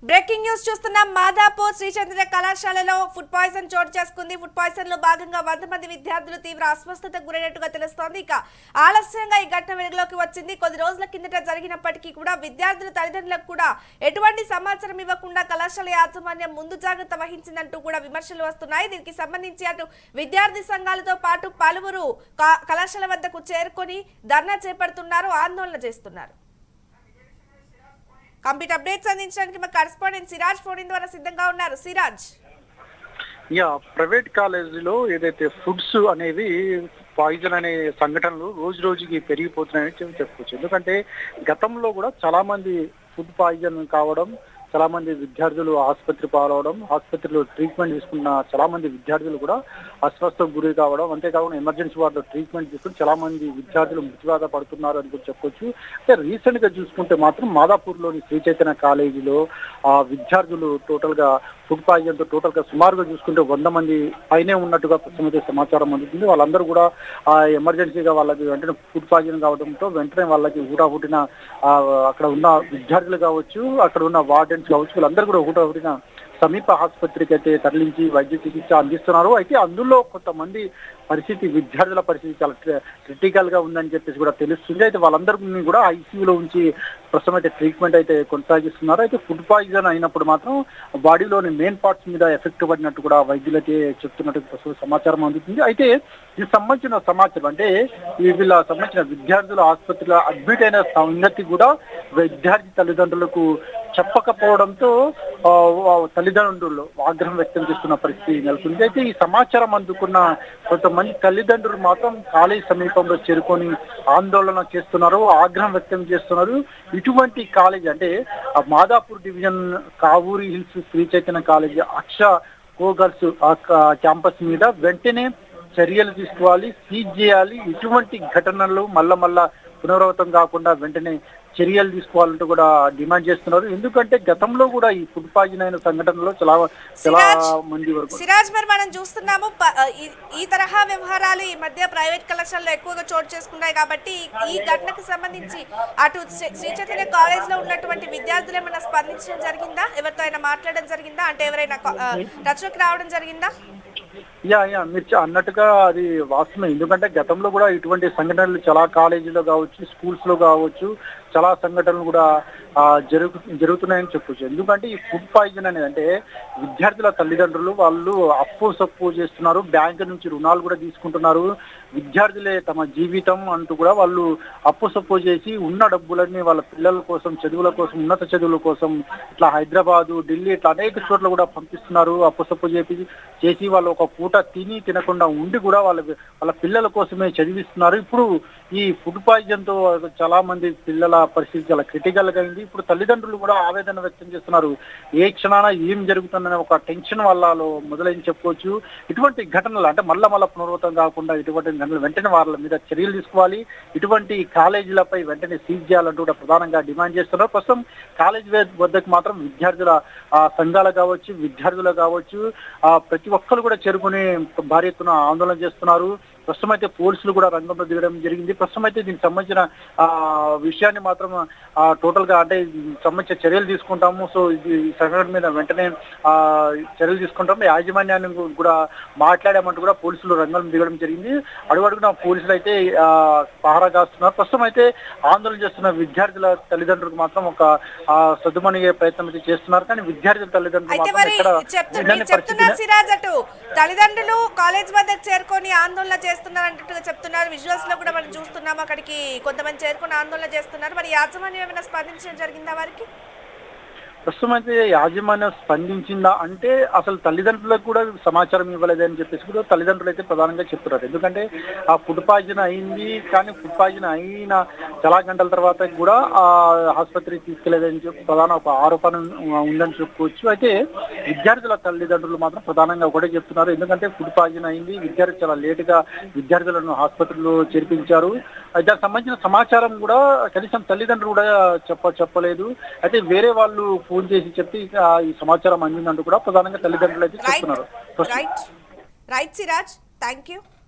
breaking news చూస్తున్నాం మాదాపూర్ శ్రీచంద్ర కళాశాలలో food poison చోటు చేసుకుంది ఫుడ్ పాయిజన్ లో భాగంగా వంద మంది విద్యార్థులు తీవ్ర అస్వస్థతకు గురైనట్టుగా తెలుస్తోంది ఇక ఆలస్యంగా ఈ ఘటన వెలుగులోకి వచ్చింది కొద్ది రోజుల కిందట జరిగినప్పటికీ కూడా విద్యార్థుల తల్లిదండ్రులకు కూడా ఎటువంటి సమాచారం ఇవ్వకుండా కళాశాల యాజమాన్యం ముందు జాగ్రత్త వహించిందంటూ కూడా విమర్శలు వస్తున్నాయి దీనికి సంబంధించి అటు విద్యార్థి సంఘాలతో పాటు పలువురు కా- కళాశాల వద్దకు చేరుకొని ధర్నా చేపడుతున్నారు ఆందోళన చేస్తున్నారు కంప్లీట్ అప్డేట్స్ అందించడానికి మా కరెస్పాండెంట్ సిరాజ్ ఫోన్ ద్వారా సిద్ధంగా ఉన్నారు సిరాజ్ యా ప్రైవేట్ కాలేజీలో ఏదైతే ఫుడ్స్ అనేవి పాయిజన్ అనే సంఘటనలు రోజు రోజుకి పెరిగిపోతున్నాయని చెప్పి చెప్పుకోవచ్చు ఎందుకంటే గతంలో కూడా చాలా మంది ఫుడ్ పాయిజన్ కావడం చాలా మంది విద్యార్థులు ఆసుపత్రి పాలవడం ఆసుపత్రిలో ట్రీట్మెంట్ తీసుకున్న చాలా మంది విద్యార్థులు కూడా అస్వస్థకు గురి కావడం అంతేకాకుండా ఎమర్జెన్సీ వార్డులో ట్రీట్మెంట్ తీసుకుని చాలా మంది విద్యార్థులు మృతిబాధ పడుతున్నారు అని కూడా చెప్పొచ్చు అయితే రీసెంట్ గా చూసుకుంటే మాత్రం మాదాపూర్లోని శ్రీ చైతన్య కాలేజీలో ఆ విద్యార్థులు టోటల్ గా ఫుడ్ పాయిజన్ తో టోటల్ గా సుమారుగా చూసుకుంటే వంద మంది పైనే ఉన్నట్టుగా ప్రస్తుతం సమాచారం అందుతుంది వాళ్ళందరూ కూడా ఆ ఎమర్జెన్సీగా వాళ్ళకి వెంటనే ఫుడ్ పాయిజన్ కావడంతో వెంటనే వాళ్ళకి ఊటా పుట్టిన అక్కడ ఉన్న విద్యార్థులు కావచ్చు అక్కడ ఉన్న వార్డెన్స్ కావచ్చు వీళ్ళందరూ కూడా ఊటా పుట్టిన సమీప ఆసుపత్రికి అయితే తరలించి వైద్య చికిత్స అందిస్తున్నారు అయితే అందులో కొంతమంది పరిస్థితి విద్యార్థుల పరిస్థితి చాలా క్రిటికల్ గా ఉందని చెప్పేసి కూడా తెలుస్తుంది అయితే వాళ్ళందరినీ కూడా ఐసీయూలో ఉంచి ప్రస్తుతం అయితే ట్రీట్మెంట్ అయితే కొనసాగిస్తున్నారు అయితే ఫుడ్ పాయిజన్ అయినప్పుడు మాత్రం బాడీలోని మెయిన్ పార్ట్స్ మీద ఎఫెక్ట్ పడినట్టు కూడా వైద్యులు అయితే చెప్తున్నట్టు ప్రస్తుతం సమాచారం అందుతుంది అయితే దీనికి సంబంధించిన సమాచారం అంటే ఈ వీళ్ళ సంబంధించిన విద్యార్థుల ఆసుపత్రిలో అడ్మిట్ అయిన సంగతి కూడా విద్యార్థి తల్లిదండ్రులకు చెప్పకపోవడంతో ఆ, ఆ, తల్లిదండ్రులు ఆగ్రహం వ్యక్తం చేస్తున్న పరిస్థితి నెలకొంది అయితే ఈ సమాచారం అందుకున్న కొంతమంది తల్లిదండ్రులు మాత్రం కాలేజ్ సమీపంలో చేరుకొని ఆందోళన చేస్తున్నారు ఆగ్రహం వ్యక్తం చేస్తున్నారు ఇటువంటి కాలేజ్ అంటే ఆ Madhapur division Kavuri hills Sri Chaitanya college అక్ష కో గర్ల్స్ ఆ క- క్యాంపస్ మీద వెంటనే చర్యలు తీసుకోవాలి సీజ్ చేయాలి ఇటువంటి ఘటనలు మళ్ళా మళ్ళా పునరావృతం కాకుండా వెంటనే చర్యలు తీసుకోవాలంటూ కూడా డిమాండ్ చేస్తున్నారు ఎందుకంటే గతంలో కూడా ఈ ఫుడ్ పాయిజన్ అయిన సంఘటనలో చాలా చాలా సిరాజ్, మంది వరకు సిరాజ్ మరి మనం చూస్తున్నాము ప- ఈ- ఈ తరహా వ్యవహారాలు ఈ మధ్య ప్రైవేట్ కళాశాలలో ఎక్కువగా చోటు చేసుకున్నాయి కాబట్టి ఈ ఘటనకు సంబంధించి అటు శ్రీ శ్రీ చైతన్య కాలేజ్ లో ఉన్నటువంటి విద్యార్థులు ఏమైనా స్పందించడం జరిగిందా ఎవరితో అయినా మాట్లాడడం జరిగిందా అంటే ఎవరైనా కా- ఆ, టచ్లోకి రావడం జరిగిందా యా యా మీరు చ- అన్నట్టుగా అది వాస్తవమే ఎందుకంటే గతంలో కూడా ఇటువంటి సంఘటనలు చాలా కాలేజీలో కావచ్చు స్కూల్స్ లో కావచ్చు చాలా సంఘటనలు కూడా ఆ, జరుగు జరుగుతున్నాయని చెప్పొచ్చు ఎందుకంటే ఈ ఫుడ్ పాయిజన్ అనేది అంటే విద్యార్థుల తల్లిదండ్రులు వాళ్ళు అప్పు సప్పు చేస్తున్నారు బ్యాంక్ నుంచి రుణాలు కూడా తీసుకుంటున్నారు విద్యార్థులే తమ జీవితం అంటూ కూడా వాళ్ళు అప్పు సప్పు చేసి ఉన్న డబ్బులన్నీ వాళ్ళ పిల్లల కోసం చదువుల కోసం ఉన్నత చదువుల కోసం ఇట్లా హైదరాబాదు ఢిల్లీ ఇట్లా అనేక చోట్ల కూడా పంపిస్తున్నారు అప్పు సప్పు చేసి చేసి వాళ్ళు ఒక పూట తిని తినకుండా ఉండి కూడా వాళ్ళ వాళ్ళ పిల్లల కోసమే చదివిస్తున్నారు ఇప్పుడు ఈ ఫుడ్ పాయిజన్ తో చాలా మంది పిల్లల పరిస్థితి చాలా క్రిటికల్ గా అయింది ఇప్పుడు తల్లిదండ్రులు కూడా ఆవేదన వ్యక్తం చేస్తున్నారు ఏ క్షణాన ఏం జరుగుతుందనే ఒక టెన్షన్ వాళ్ళలో మొదలైంది చెప్పుకోవచ్చు ఇటువంటి ఘటనలు అంటే మళ్ళా మళ్ళా పునరావృతం కాకుండా ఇటువంటి ఘటనలు వెంటనే వాళ్ళ మీద చర్యలు తీసుకోవాలి ఇటువంటి కాలేజీలపై వెంటనే సీజ్ చేయాలంటూ కూడా ప్రధానంగా డిమాండ్ చేస్తున్నారు ప్రస్తుతం కాలేజీ వద్దకు మాత్రం విద్యార్థుల ఆ, సంఘాలు కావచ్చు విద్యార్థులు కావచ్చు ఆ, ప్రతి ఒక్కరు కూడా చేరుకుని భారీ ఎత్తున ఆందోళన చేస్తున్నారు ప్రస్తుతం అయితే పోలీసులు కూడా రంగంలో దిగడం జరిగింది ప్రస్తుతం అయితే దీనికి సంబంధించిన ఆ విషయాన్ని మాత్రం ఆ టోటల్ గా అంటే దీనికి సంబంధించిన చర్యలు తీసుకుంటాము సో ఇది ఈ సంఘటన మీద వెంటనే ఆ చర్యలు తీసుకుంటాము యాజమాన్యాన్ని కూడా మాట్లాడామంటూ కూడా పోలీసులు రంగంలో దిగడం జరిగింది అడుగడుగున పోలీసులు అయితే ఆ పహారా కాస్తున్నారు ప్రస్తుతం అయితే ఆందోళన చేస్తున్న విద్యార్థుల తల్లిదండ్రులకు మాత్రం ఒక ఆ సద్దుమణిగే ప్రయత్నం అయితే చేస్తున్నారు కానీ విద్యార్థుల తల్లిదండ్రులు అయితే మాత్రం మరి ఎక్కడ చెప్తు వినని మీరు చెప్తున్నారు పరిస్థితిని సిరాజ్ అటు తల్లిదండ్రులు కాలేజ్ వద్దకు చేరుకొని ఆందోళన చేస్తున్నారు అంటుగా చెప్తున్నారు విజువల్స్ లో కూడా మనం చూస్తున్నాం అక్కడికి కొంతమంది చేరుకొని ఆందోళన చేస్తున్నారు మరి యాజమాన్యం ఏమైనా స్పందించడం జరిగిందా వారికి ప్రస్తుతం అయితే యాజమాన్యం స్పందించిందా అంటే అసలు తల్లిదండ్రులకు కూడా సమాచారం ఇవ్వలేదని చెప్పేసి కూడా తల్లిదండ్రులు అయితే ప్రధానంగా చెప్తున్నారు ఎందుకంటే ఆ ఫుడ్ పాయిజన్ అయింది కానీ ఫుడ్ పాయిజన్ అయిన చాలా గంటల తర్వాత కూడా ఆ ఆసుపత్రికి తీసుకెళ్లేదని చెప్పి ప్రధాన ఒక ఆరోపణ ఉందని చెప్పుకోవచ్చు అయితే విద్యార్థుల తల్లిదండ్రులు మాత్రం ప్రధానంగా ఒకటే చెప్తున్నారు ఎందుకంటే ఫుడ్ పాయిజన్ అయింది విద్యార్థి చాలా లేటుగా విద్యార్థులను ఆసుపత్రిలో చేర్పించారు అయితే దానికి సంబంధించిన సమాచారం కూడా కనీసం తల్లిదండ్రులు కూడా చెప్ప చెప్పలేదు అయితే వేరే వాళ్ళు ఫోన్ చేసి చెప్పి ఆ, ఈ సమాచారం అందిందంటూ కూడా ప్రధానంగా తల్లిదండ్రులు అయితే రైట్ చెప్తున్నారు right right Siraj thank you